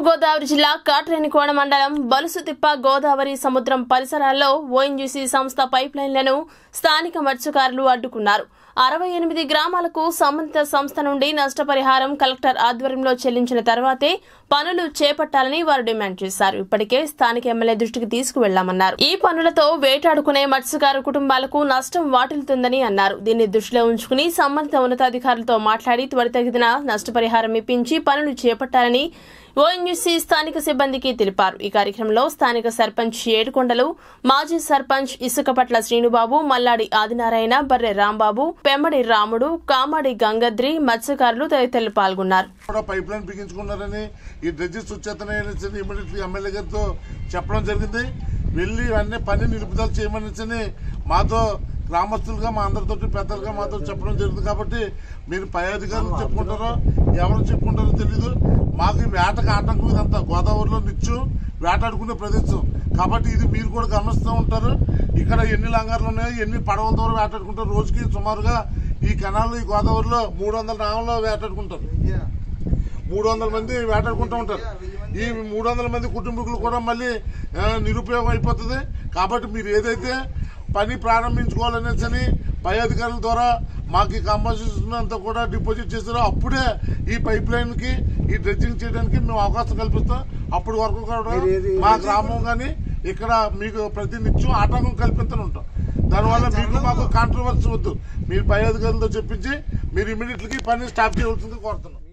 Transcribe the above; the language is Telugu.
గోదావరి జిల్లా కాట్రేనికోణ మండలం బలుసుతిప్ప గోదావరి సముద్రం పరిసరాల్లో ఓఎన్జీసీ సంస్థ పైప్ లైన్లను స్థానిక మత్స్యకారులు అడ్డుకున్నారు అరవై ఎనిమిది గ్రామాలకు సంబంధిత సంస్థ నుండి నష్టపరిహారం కలెక్టర్ ఆధ్వర్యంలో చెల్లించిన తర్వాతే పనులు చేపట్టాలని వారు డిమాండ్ చేశారు ఇప్పటికే స్థానిక ఎమ్మెల్యే దృష్టికి తీసుకువెళ్లామన్నారు ఈ పనులతో వేటాడుకునే మత్స్యకారు కుటుంబాలకు నష్టం వాటిల్లుతుందని అన్నారు దీన్ని దృష్టిలో ఉంచుకుని సంబంధిత ఉన్నతాధికారులతో మాట్లాడి త్వరితగతిన నష్టపరిహారం ఇప్పించి పనులు చేపట్టాలని ఓఎన్యూసీ స్థానిక సిబ్బందికి తెలిపారు ఈ కార్యక్రమంలో స్థానిక సర్పంచ్ ఏడుకొండలు మాజీ సర్పంచ్ ఇసుకపట్ల శ్రీనుబాబు మల్లాడి ఆదినారాయణ బర్రె రాంబాబు పెమ్మడి రాముడు కామాడి గంగద్రి మత్స్యకారులు తదితరులు పాల్గొన్నారు కూడా పైప్ లైన్ బిగించుకున్నారని ఈ డ్రెడ్జెస్ వచ్చేస్తున్నాయని ఇమీడియట్లీ ఎమ్మెల్యే గారితో చెప్పడం జరిగింది వెళ్ళి అన్నీ పని నిలుపుదల చేయమని మాతో గ్రామస్తులుగా మా అందరితో పెద్దలుగా మాతో చెప్పడం జరుగుతుంది కాబట్టి మీరు పై అధికారులు చెప్పుకుంటారో ఎవరు చెప్పుకుంటారో తెలీదు మాకు ఈ వేటకు ఆటంకం ఇదంతా గోదావరిలో నిత్యం వేటాడుకునే ప్రదేశం కాబట్టి ఇది మీరు కూడా గమనిస్తూ ఉంటారు ఇక్కడ ఎన్ని లంగార్లు ఉన్నాయో ఎన్ని పడవల ద్వారా వేటాడుకుంటారు రోజుకి సుమారుగా ఈ కెనాల్ ఈ గోదావరిలో మూడు వందల నావల్లో వేటాడుకుంటారు మూడు వందల మంది వేటాడుకుంటూ ఉంటారు ఈ మూడు వందల మంది కుటుంబీకులు కూడా మళ్ళీ ఆ, నిరుపయోగం అయిపోతుంది కాబట్టి మీరు ఏదైతే పని ప్రారంభించుకోవాలనేసి అని పై అధికారుల ద్వారా మాకు ఈ కంపల్సేషన్ అంతా కూడా డిపాజిట్ చేస్తారో అప్పుడే ఈ పైప్ లైన్ కి ఈ డ్రెడ్జింగ్ చేయడానికి మేము అవకాశం కల్పిస్తాం అప్పటి వరకు కూడా మా గ్రామం కానీ ఇక్కడ మీకు ప్రతి నిత్యం ఆటంకం కల్పిస్తూనే ఉంటాం దానివల్ల మీకు మాకు కాంట్రవర్సీ వద్దు మీరు పై అధికారులతో చెప్పించి మీరు ఇమీడియట్లీ పని స్టాప్ చేయవలసింది కోరుతున్నాం